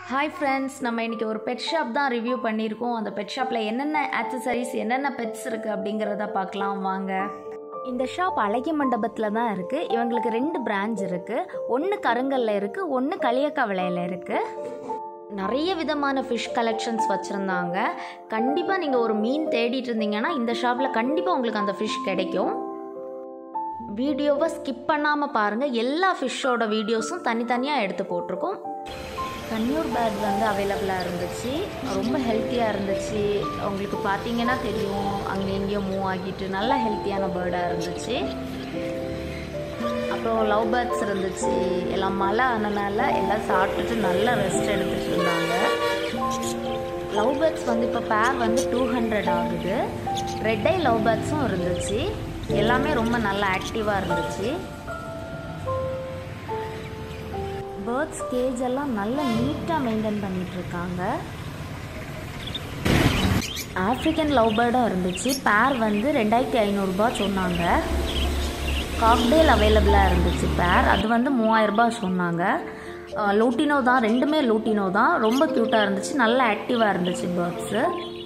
hi friends நம்ம இன்றைக்கி ஒரு பெட் ஷாப் தான் ரிவ்யூ பண்ணியிருக்கோம் அந்த பெட் ஷாப்பில் என்னென்ன ஆக்சசரிஸ் என்னென்ன பெட்ஸ் இருக்குது அப்படிங்கிறத பார்க்கலாம் வாங்க இந்த ஷாப் அழகிய மண்டபத்தில் தான் இருக்குது இவங்களுக்கு ரெண்டு பிரான்ச் இருக்குது ஒன்று கருங்கல்ல இருக்குது ஒன்று களியக்காவிளையில் இருக்குது நிறைய விதமான ஃபிஷ் கலெக்ஷன்ஸ் வச்சுருந்தாங்க கண்டிப்பாக நீங்கள் ஒரு மீன் தேடிட்டு இருந்தீங்கன்னா இந்த ஷாப்பில் கண்டிப்பாக உங்களுக்கு அந்த ஃபிஷ் கிடைக்கும் வீடியோவை ஸ்கிப் பண்ணாமல் பாருங்கள் எல்லா ஃபிஷ்ஷோட வீடியோஸும் தனித்தனியாக எடுத்து போட்டிருக்கோம் கன்னியூர் பேர்ட் வந்து அவைலபிளாக இருந்துச்சு ரொம்ப ஹெல்த்தியாக இருந்துச்சு உங்களுக்கு பார்த்தீங்கன்னா தெரியும் அங்கே எங்கேயும் மூவ் ஆகிட்டு நல்ல ஹெல்த்தியான பேர்டாக இருந்துச்சு அப்புறம் லவ் பேர்ட்ஸ் இருந்துச்சு எல்லாம் மழை ஆனனால எல்லாம் சாப்பிட்டுட்டு நல்லா ரெஸ்ட் எடுத்துகிட்டு இருந்தாங்க லவ் பேர்ட்ஸ் வந்து இப்போ பேர் வந்து டூ ஹண்ட்ரட் ஆகுது ரெட் ஐ லவ் பேர்ட்ஸும் இருந்துச்சு எல்லாமே ரொம்ப நல்லா ஆக்டிவாக இருந்துச்சு பேர்ட்ஸ் கேஜ் எல்லாம் நல்ல நீட்டாக மெயின்டைன் பண்ணிட்டு இருக்காங்க ஆஃப்ரிக்கன் லவ் பேர்டும் இருந்துச்சு பேர் வந்து ரெண்டாயிரத்தி ஐநூறுரூபா சொன்னாங்க காக்டேல் அவைலபிளாக இருந்துச்சு பேர் அது வந்து மூவாயிரரூபா சொன்னாங்க லூட்டினோ தான் ரெண்டுமே லூட்டினோ தான் ரொம்ப க்யூட்டாக இருந்துச்சு நல்ல ஆக்டிவாக இருந்துச்சு பேர்ட்ஸு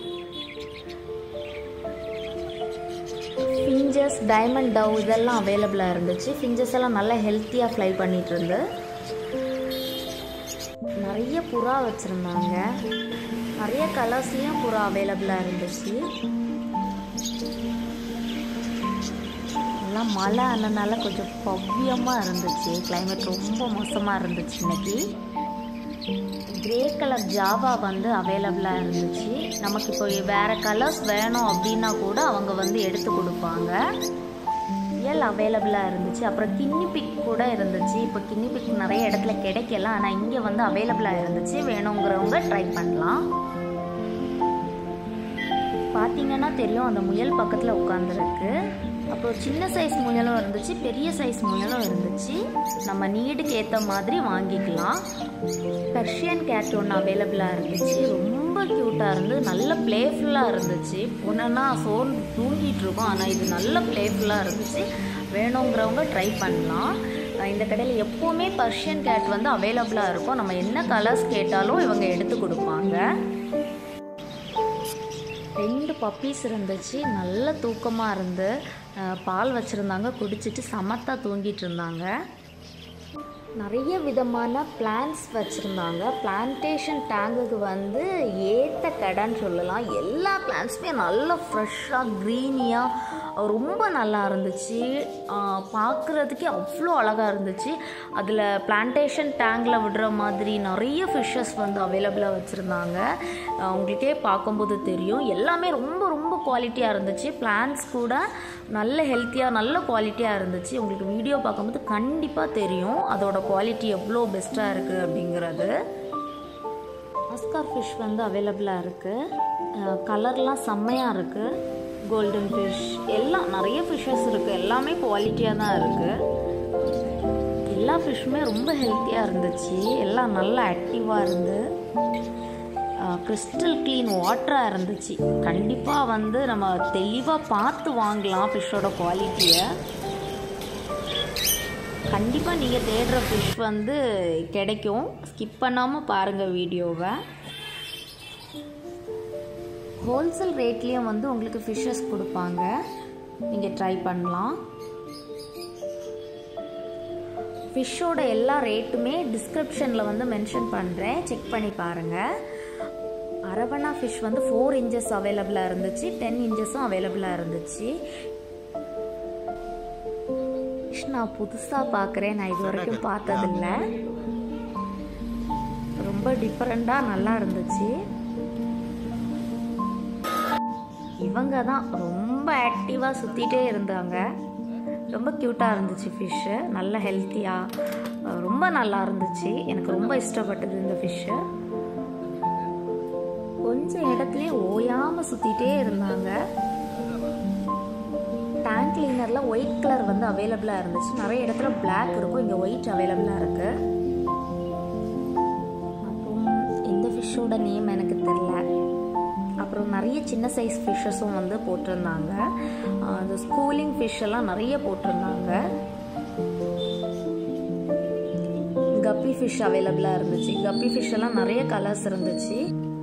ஃபிஞ்சஸ் டைமண்ட் டவ் இதெல்லாம் அவைலபிளாக இருந்துச்சு ஃபிஞ்சஸ் எல்லாம் நல்லா ஹெல்த்தியாக ஃப்ளை பண்ணிகிட்டு இருந்து நிறைய புறா வச்சுருந்தாங்க நிறைய கலர்ஸ்லேயும் புறா அவைலபிளாக இருந்துச்சு எல்லாம் மழை ஆனதுனால கொஞ்சம் பவ்யமாக இருந்துச்சு கிளைமேட் ரொம்ப மோசமாக இருந்துச்சு இன்னைக்கு கிரே கலர் ஜாவா வந்து அவைலபிளாக இருந்துச்சு நமக்கு இப்போ வேறு கலர்ஸ் வேணும் அப்படின்னா கூட அவங்க வந்து எடுத்து கொடுப்பாங்க ரியல் அவைலபிளாக இருந்துச்சு அப்புறம் கின்னி பிக் கூட இருந்துச்சு இப்போ கின்னி பிக் நிறைய இடத்துல கிடைக்கல ஆனால் இங்கே வந்து அவைலபிளாக இருந்துச்சு வேணுங்கிறவங்க ட்ரை பண்ணலாம் பார்த்தீங்கன்னா தெரியும் அந்த முயல் பக்கத்தில் உட்காந்துருக்கு அப்புறம் சின்ன சைஸ் முயலும் இருந்துச்சு பெரிய சைஸ் முயலும் இருந்துச்சு நம்ம நீடுக்கு ஏற்ற மாதிரி வாங்கிக்கலாம் பெர்ஷியன் கேட் ஒன்று அவைலபிளாக இருந்துச்சு ரொம்ப க்யூட்டாக இருந்து நல்ல ப்ளேஃபுல்லாக இருந்துச்சு ஒன்றுனா சோன் தூங்கிட்டு இருக்கோம் ஆனால் இது நல்ல ப்ளேஃபுல்லாக இருந்துச்சு வேணுங்கிறவங்க ட்ரை பண்ணலாம் இந்த கடையில் எப்போவுமே பர்ஷியன் கேட் வந்து அவைலபிளாக இருக்கும் நம்ம என்ன கலர்ஸ் கேட்டாலும் இவங்க எடுத்து கொடுப்பாங்க ரெண்டு பப்பீஸ் இருந்துச்சு நல்ல தூக்கமாக இருந்து பால் வச்சுருந்தாங்க குடிச்சிட்டு சமத்தாக தூங்கிட்டு இருந்தாங்க நிறைய விதமான பிளான்ஸ் வச்சுருந்தாங்க பிளான்டேஷன் டேங்குக்கு வந்து ஏற்ற கடைன்னு சொல்லலாம் எல்லா பிளான்ஸுமே நல்லா ஃப்ரெஷ்ஷாக க்ரீனியாக ரொம்ப நல்லா இருந்துச்சு பார்க்குறதுக்கே அவ்வளோ அழகாக இருந்துச்சு அதில் பிளான்டேஷன் டேங்கில் விடுற மாதிரி நிறைய ஃபிஷ்ஷஸ் வந்து அவைலபிளாக வச்சுருந்தாங்க உங்களுக்கே பார்க்கும்போது தெரியும் எல்லாமே ரொம்ப ரொம்ப குவாலிட்டியாக இருந்துச்சு பிளான்ஸ் கூட நல்ல ஹெல்த்தியாக நல்ல குவாலிட்டியாக இருந்துச்சு உங்களுக்கு வீடியோ பார்க்கும்போது கண்டிப்பாக தெரியும் அதோட குவாலிட்டி எவ்வளோ பெஸ்ட்டாக இருக்குது அப்படிங்கிறது ஆஸ்கார் ஃபிஷ் வந்து அவைலபிளாக இருக்குது கலர்லாம் செம்மையாக இருக்குது கோல்டன் ஃபிஷ் எல்லாம் நிறைய ஃபிஷ்ஷஸ் இருக்குது எல்லாமே குவாலிட்டியாக தான் இருக்குது எல்லா ஃபிஷ்ஷுமே ரொம்ப ஹெல்த்தியாக இருந்துச்சு எல்லாம் நல்லா ஆக்டிவாக இருந்து கிறிஸ்டல் க்ளீன் வாட்டராக இருந்துச்சு கண்டிப்பாக வந்து நம்ம தெளிவாக பார்த்து வாங்கலாம் ஃபிஷ்ஷோட குவாலிட்டியை கண்டிப்பாக நீங்கள் தேடுற ஃபிஷ் வந்து கிடைக்கும் ஸ்கிப் பண்ணாமல் பாருங்கள் வீடியோவை ஹோல்சேல் ரேட்லேயும் வந்து உங்களுக்கு ஃபிஷ்ஷஸ் கொடுப்பாங்க நீங்கள் ட்ரை பண்ணலாம் ஃபிஷ்ஷோட எல்லா ரேட்டுமே டிஸ்கிரிப்ஷனில் வந்து மென்ஷன் பண்ணுறேன் செக் பண்ணி பாருங்கள் அரவணா ஃபிஷ் வந்து ஃபோர் இன்ச்சஸ் அவைலபிளாக இருந்துச்சு டென் இன்ச்சஸும் அவைலபிளாக இருந்துச்சு ஃபிஷ் நான் புதுசாக பார்க்குறேன் நான் இது வரைக்கும் பார்த்ததில்ல ரொம்ப டிஃப்ரெண்ட்டாக நல்லா இருந்துச்சு இவங்க தான் ரொம்ப ஆக்டிவாக சுற்றிட்டே இருந்தாங்க ரொம்ப க்யூட்டாக இருந்துச்சு ஃபிஷ்ஷு நல்ல ஹெல்த்தியாக ரொம்ப நல்லா இருந்துச்சு எனக்கு ரொம்ப இஷ்டப்பட்டது இந்த ஃபிஷ்ஷு கொஞ்சம் இடத்துலயே ஓயாமல் சுற்றிட்டே இருந்தாங்க டேங்க் கிளீனரில் ஒயிட் கலர் வந்து அவைலபிளாக இருந்துச்சு நிறைய இடத்துல பிளாக் இருக்கும் இங்கே ஒயிட் அவைலபிளாக இருக்குது அப்புறம் இந்த ஃபிஷ்ஷோட நேம் எனக்கு தெரில அப்புறம் நிறைய சின்ன சைஸ் ஃபிஷ்ஷஸும் வந்து போட்டிருந்தாங்க அந்த ஸ்கூலிங் ஃபிஷ் எல்லாம் நிறைய போட்டிருந்தாங்க கப்பி ஃபிஷ் அவைலபிளாக இருந்துச்சு கப்பி ஃபிஷ் எல்லாம் நிறைய கலர்ஸ் இருந்துச்சு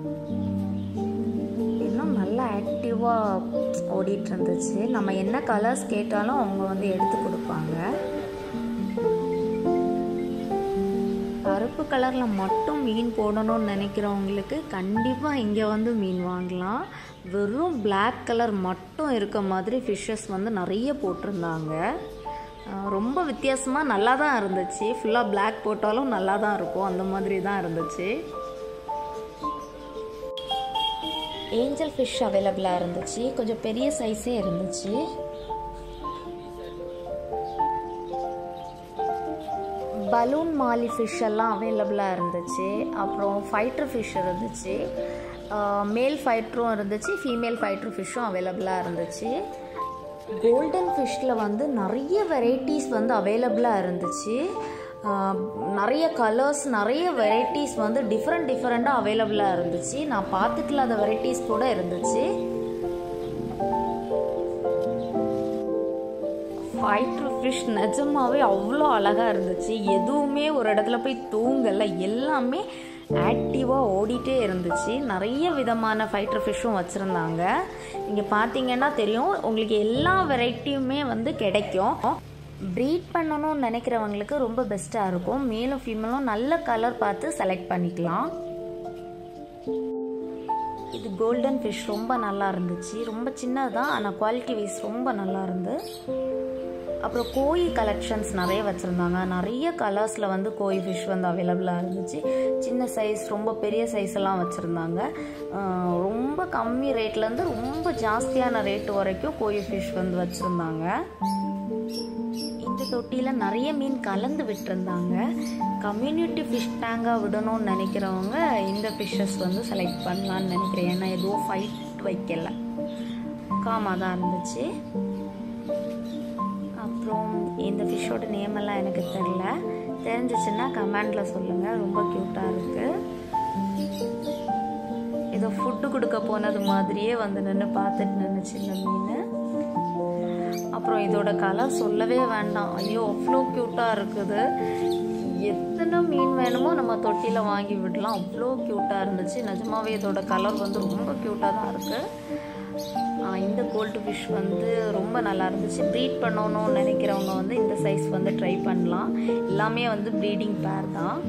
இன்னும் நல்லா ஆக்டிவாக ஓடிட்டு இருந்துச்சு நம்ம என்ன கலர்ஸ் கேட்டாலும் அவங்க வந்து எடுத்து கொடுப்பாங்க கருப்பு கலரில் மட்டும் மீன் போடணும்னு நினைக்கிறவங்களுக்கு கண்டிப்பாக இங்கே வந்து மீன் வாங்கலாம் வெறும் பிளாக் கலர் மட்டும் இருக்க மாதிரி ஃபிஷ்ஷஸ் வந்து நிறைய போட்டிருந்தாங்க அஹ் ரொம்ப வித்தியாசமாக நல்லா தான் இருந்துச்சு ஃபுல்லாக பிளாக் போட்டாலும் நல்லா தான் இருக்கும் அந்த மாதிரி தான் இருந்துச்சு ஏஞ்சல் ஃபிஷ் அவைலபிளாக இருந்துச்சு கொஞ்சம் பெரிய சைஸே இருந்துச்சு பலூன் மாலி ஃபிஷ் எல்லாம் அவைலபிளாக இருந்துச்சு அப்புறம் ஃபைட்ரு ஃபிஷ் இருந்துச்சு மேல் ஃபைட்ரும் இருந்துச்சு ஃபீமேல் ஃபைட்ரு ஃபிஷ்ஷும் அவைலபிளாக இருந்துச்சு கோல்டன் ஃபிஷ்ஷில் வந்து நிறைய வெரைட்டிஸ் வந்து அவைலபிளாக இருந்துச்சு ஆஹ் நிறைய கலர்ஸ் நிறைய வெரைட்டிஸ் வந்து டிஃப்ரெண்ட் டிஃப்ரெண்ட்டாக அவைலபிளாக இருந்துச்சு நான் பார்த்துக்கலாத வெரைட்டிஸ் கூட இருந்துச்சு ஃபைட்ரு ஃபிஷ் நிஜமாவே அவ்வளோ அழகாக இருந்துச்சு எதுவுமே ஒரு இடத்துல போய் தூங்கலை எல்லாமே ஆக்டிவாக ஓடிட்டே இருந்துச்சு நிறைய விதமான ஃபைட்ரு ஃபிஷ்ஷும் வச்சுருந்தாங்க நீங்கள் பார்த்தீங்கன்னா தெரியும் உங்களுக்கு எல்லா வெரைட்டியுமே வந்து கிடைக்கும் ப்ரீட் பண்ணணும்னு நினைக்கிறவங்களுக்கு ரொம்ப பெஸ்ட்டாக இருக்கும் மேலும் ஃபீமேலும் நல்ல கலர் பார்த்து செலக்ட் பண்ணிக்கலாம் இது கோல்டன் ஃபிஷ் ரொம்ப நல்லா இருந்துச்சு ரொம்ப சின்னதான் ஆனால் குவாலிட்டி வைஸ் ரொம்ப நல்லா இருந்து அப்புறம் கோழி கலெக்ஷன்ஸ் நிறைய வச்சுருந்தாங்க நிறைய கலர்ஸில் வந்து கோழி ஃபிஷ் வந்து அவைலபிளாக இருந்துச்சு சின்ன சைஸ் ரொம்ப பெரிய சைஸ் எல்லாம் வச்சுருந்தாங்க ரொம்ப கம்மி ரேட்லேருந்து ரொம்ப ஜாஸ்தியான ரேட் வரைக்கும் கோழி ஃபிஷ் வந்து வச்சுருந்தாங்க இந்த தொட்டியில் நிறைய மீன் கலந்து விட்டுருந்தாங்க கம்யூனிட்டி ஃபிஷ் டேங்காக விடணும்னு நினைக்கிறவங்க இந்த ஃபிஷ்ஷஸ் வந்து செலக்ட் பண்ணலான்னு நினைக்கிறேன் ஏன்னா எதுவும் ஃபைட் வைக்கல காமாக தான் இருந்துச்சு அப்புறம் இந்த ஃபிஷ்ஷோட நேம் எல்லாம் எனக்கு தெரில தெரிஞ்சிச்சுன்னா கமெண்டில் சொல்லுங்கள் ரொம்ப க்யூட்டாக இருக்குது ஏதோ ஃபுட்டு கொடுக்க போனது மாதிரியே வந்து நின்று பார்த்துட்டு நின்றுச்சு இந்த மீன் அப்புறம் இதோட கலர் சொல்லவே வேண்டாம் ஐயோ அவ்வளோ க்யூட்டாக இருக்குது எத்தனை மீன் வேணுமோ நம்ம தொட்டியில் வாங்கி விடலாம் அவ்வளோ க்யூட்டாக இருந்துச்சு நிஜமாவே இதோட கலர் வந்து ரொம்ப க்யூட்டாக தான் இருக்குது இந்த கோல்டு ஃபிஷ் வந்து ரொம்ப நல்லா இருந்துச்சு ப்ரீட் பண்ணணும்னு நினைக்கிறவங்க வந்து இந்த சைஸ் வந்து ட்ரை பண்ணலாம் எல்லாமே வந்து ப்ரீடிங் பேர் தான்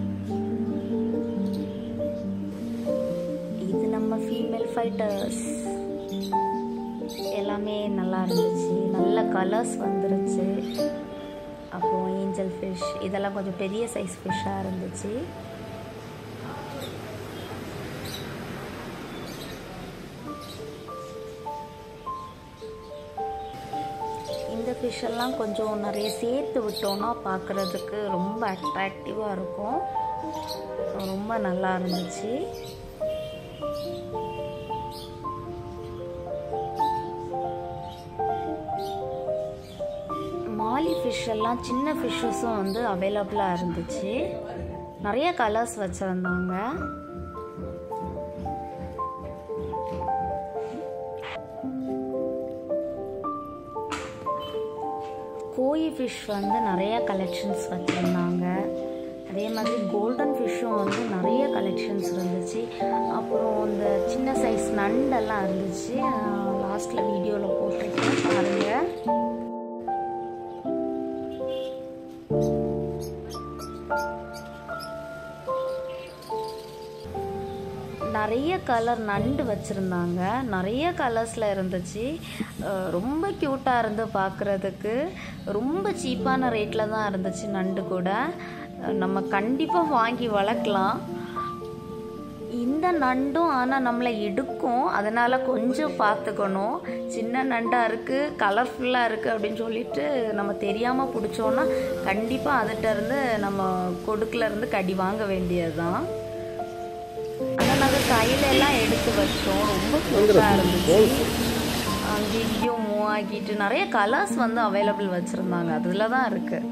இது நம்ம ஃபீமேல் ஃபைட்டர்ஸ் எல்லாமே நல்லா இருந்துச்சு நல்ல கலர்ஸ் வந்துருச்சு அப்புறம் ஏஞ்சல் ஃபிஷ் இதெல்லாம் கொஞ்சம் பெரிய சைஸ் ஃபிஷ்ஷாக இருந்துச்சு இந்த ஃபிஷ் எல்லாம் கொஞ்சம் நிறைய சேர்த்து விட்டோம்னா பார்க்குறதுக்கு ரொம்ப அட்ராக்டிவாக இருக்கும் ரொம்ப நல்லா இருந்துச்சு மாலி ஃபிஷ் எல்லாம் சின்ன ஃபிஷ்ஷஸும் வந்து அவைலபிளாக இருந்துச்சு நிறைய கலர்ஸ் வச்சுருந்தாங்க கோயி ஃபிஷ் வந்து நிறைய கலெக்ஷன்ஸ் வச்சுருந்தாங்க அதே மாதிரி கோல்டன் ஃபிஷ்ஷும் வந்து நிறைய கலெக்ஷன்ஸ் இருந்துச்சு அப்புறம் இந்த சின்ன சைஸ் நண்டெல்லாம் இருந்துச்சு லாஸ்ட்டில் வீடியோவில் போட்டிருக்கேன் பாருங்கள் நிறைய கலர் நண்டு வச்சுருந்தாங்க நிறைய கலர்ஸில் இருந்துச்சு அஹ் ரொம்ப க்யூட்டாக இருந்து பார்க்குறதுக்கு ரொம்ப சீப்பான ரேட்டில் தான் இருந்துச்சு நண்டு கூட அஹ் நம்ம கண்டிப்பாக வாங்கி வளர்க்கலாம் இந்த நண்டும் ஆனால் நம்மளை இடுக்கும் அதனால் கொஞ்சம் பார்த்துக்கணும் சின்ன நண்டாக இருக்குது கலர்ஃபுல்லாக இருக்குது அப்படின்னு சொல்லிட்டு நம்ம தெரியாமல் பிடிச்சோன்னா கண்டிப்பாக அதுகிட்ட இருந்து நம்ம கொடுக்குல இருந்து கடி வாங்க வேண்டியது தான் ஆனால் நாங்கள் கையில எல்லாம் எடுத்து வச்சோம் ரொம்ப க்யூட்டாக இருந்துச்சு அங்கே இங்கேயும் மூவ் ஆகிட்டு நிறைய கலர்ஸ் வந்து அவைலபிள் வச்சுருந்தாங்க அதில் தான் இருக்குது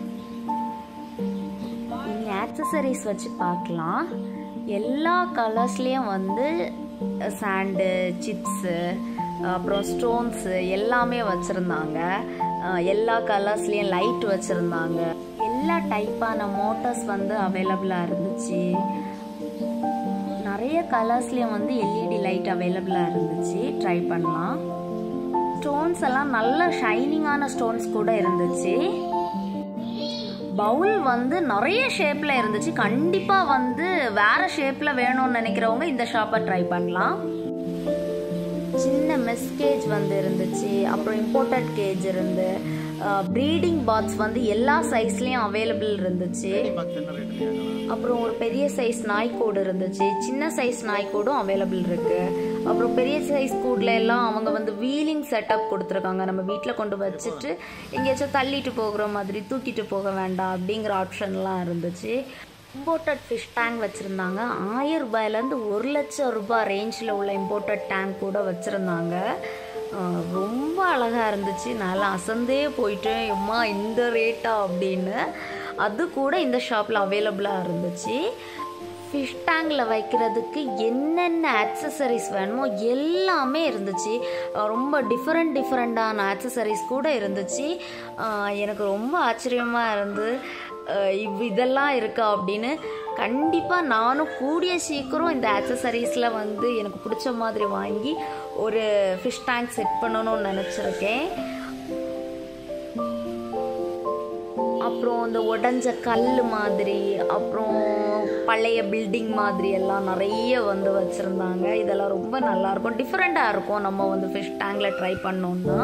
இனி ஆக்சசரிஸ் வச்சு பார்க்கலாம் எல்லா கலர்ஸ்லேயும் வந்து சாண்டு சிப்ஸு அப்புறம் ஸ்டோன்ஸு எல்லாமே வச்சுருந்தாங்க எல்லா கலர்ஸ்லேயும் லைட் வச்சுருந்தாங்க எல்லா எல்லா டைப்பான மோட்டர்ஸ் வந்து அவைலபிளாக இருந்துச்சு நிறைய கலர்ஸ்லேயும் வந்து எல்இடி லைட் அவைலபிளாக இருந்துச்சு ட்ரை பண்ணலாம் ஸ்டோன்ஸ் எல்லாம் நல்ல ஷைனிங்கான ஸ்டோன்ஸ் கூட இருந்துச்சு பவுல் வந்து நிறைய ஷேப்பில் இருந்துச்சு கண்டிப்பாக வந்து வேற ஷேப்பில் வேணும்னு நினைக்கிறவங்க இந்த ஷாப்பை ட்ரை பண்ணலாம் சின்ன மெஸ் கேஜ் வந்து இருந்துச்சு அப்புறம் இம்போர்ட்டட் கேஜ் இருந்து ப்ரீடிங் பாத்ஸ் வந்து எல்லா சைஸ்லேயும் அவைலபிள் இருந்துச்சு அப்புறம் ஒரு பெரிய சைஸ் நாய்க்கூடு இருந்துச்சு சின்ன சைஸ் நாய்க்கூடும் அவைலபிள் இருக்கு அப்புறம் பெரிய சைஸ் கூடில் எல்லாம் அவங்க வந்து வீலிங் செட்டப் கொடுத்துருக்காங்க நம்ம வீட்டில் கொண்டு வச்சுட்டு எங்கேயாச்சும் தள்ளிட்டு போகிற மாதிரி தூக்கிட்டு போக வேண்டாம் அப்படிங்கிற ஆப்ஷன்லாம் இருந்துச்சு இம்போர்ட்டட் ஃபிஷ் டேங்க் வச்சுருந்தாங்க ஆயிரம் ரூபாயிலேருந்து ஒரு லட்சம் ரூபாய் ரேஞ்சில் உள்ள இம்போர்ட்டட் டேங்க் கூட வச்சுருந்தாங்க ரொம்ப அழகாக இருந்துச்சு நல்லா அசந்தே போயிட்டேன் எம்மா இந்த ரேட்டா அப்படின்னு அது கூட இந்த ஷாப்பில் அவைலபிளாக இருந்துச்சு ஃபிஷ் டேங்கில் வைக்கிறதுக்கு என்னென்ன ஆக்சசரிஸ் வேணுமோ எல்லாமே இருந்துச்சு ரொம்ப டிஃப்ரெண்ட் டிஃப்ரெண்ட்டான ஆக்சசரிஸ் கூட இருந்துச்சு எனக்கு ரொம்ப ஆச்சரியமாக இருந்து இவ் இதெல்லாம் இருக்கா அப்படின்னு கண்டிப்பாக நானும் கூடிய சீக்கிரம் இந்த ஆக்சசரிஸில் வந்து எனக்கு பிடிச்ச மாதிரி வாங்கி ஒரு ஃபிஷ் டேங்க் செட் பண்ணணும்னு நினச்சிருக்கேன் அப்புறம் இந்த உடஞ்ச கல் மாதிரி அப்புறம் பழைய பில்டிங் மாதிரி எல்லாம் நிறைய வந்து வச்சுருந்தாங்க இதெல்லாம் ரொம்ப நல்லாயிருக்கும் டிஃப்ரெண்ட்டாக இருக்கும் நம்ம வந்து ஃபிஷ் டேங்கில் ட்ரை பண்ணோம்னா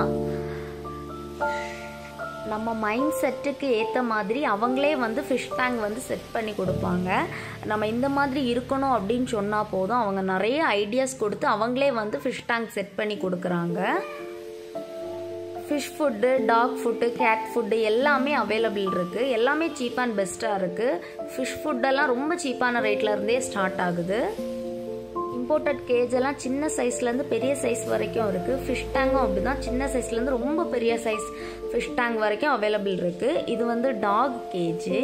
நம்ம மைண்ட் செட்டுக்கு ஏற்ற மாதிரி அவங்களே வந்து ஃபிஷ் டேங்க் வந்து செட் பண்ணி கொடுப்பாங்க நம்ம இந்த மாதிரி இருக்கணும் அப்படின்னு சொன்னால் போதும் அவங்க நிறைய ஐடியாஸ் கொடுத்து அவங்களே வந்து ஃபிஷ் டேங்க் செட் பண்ணி கொடுக்குறாங்க fish food dog food cat food எல்லாமே அவைலபிள் இருக்குது எல்லாமே சீப் அண்ட் பெஸ்ட்டாக இருக்குது ஃபிஷ் ஃபுட்டெல்லாம் ரொம்ப சீப்பான ரேட்டில் இருந்தே ஸ்டார்ட் ஆகுது இம்போர்ட்டட் கேஜ் எல்லாம் சின்ன சைஸ்லேருந்து பெரிய சைஸ் வரைக்கும் இருக்குது ஃபிஷ் டேங்கும் அப்படி தான் சின்ன சைஸ்லேருந்து ரொம்ப பெரிய சைஸ் ஃபிஷ் டேங்க் வரைக்கும் அவைலபிள் இருக்குது இது வந்து டாக் கேஜு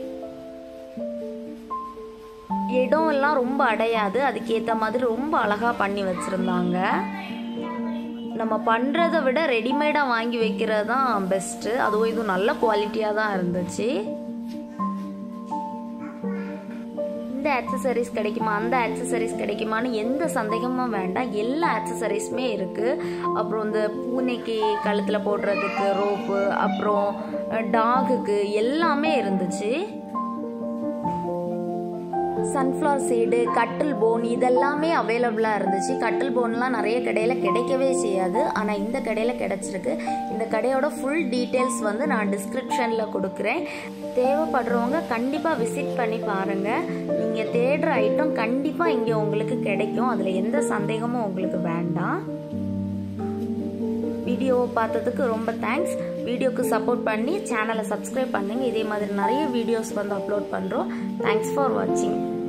இடம் எல்லாம் ரொம்ப அடையாது அதுக்கேற்ற மாதிரி ரொம்ப அழகாக பண்ணி வச்சுருந்தாங்க நம்ம பண்ணுறதை விட ரெடிமேடாக வாங்கி வைக்கிறது தான் பெஸ்ட்டு அதுவும் இதுவும் நல்ல குவாலிட்டியாக தான் இருந்துச்சு இந்த ஆக்சசரிஸ் கிடைக்குமா அந்த ஆக்சசரிஸ் கிடைக்குமான்னு எந்த சந்தேகமும் வேண்டாம் எல்லா ஆக்சசரிஸுமே இருக்குது அப்புறம் இந்த பூனைக்கு கழுத்தில் போடுறதுக்கு ரோப்பு அப்புறம் டாகுக்கு எல்லாமே இருந்துச்சு சன்ஃப்ளவர் சீடு கட்டில் போன் இதெல்லாமே அவைலபிளாக இருந்துச்சு கட்டில் போன்லாம் நிறைய கடையில் கிடைக்கவே செய்யாது ஆனால் இந்த கடையில் கிடச்சிருக்கு இந்த கடையோட ஃபுல் டீட்டெயில்ஸ் வந்து நான் டிஸ்கிரிப்ஷனில் கொடுக்குறேன் தேவைப்படுறவங்க கண்டிப்பாக விசிட் பண்ணி பாருங்கள் நீங்கள் தேடுற ஐட்டம் கண்டிப்பாக இங்கே உங்களுக்கு கிடைக்கும் அதில் எந்த சந்தேகமும் உங்களுக்கு வேண்டாம் வீடியோவை பார்த்ததுக்கு ரொம்ப தேங்க்ஸ் வீடியோக்கு சப்போர்ட் பண்ணி சேனலை சப்ஸ்கிரைப் பண்ணுங்கள் இதே மாதிரி நிறைய வீடியோஸ் வந்து அப்லோட் பண்ணுறோம் தேங்க்ஸ் ஃபார் வாட்சிங்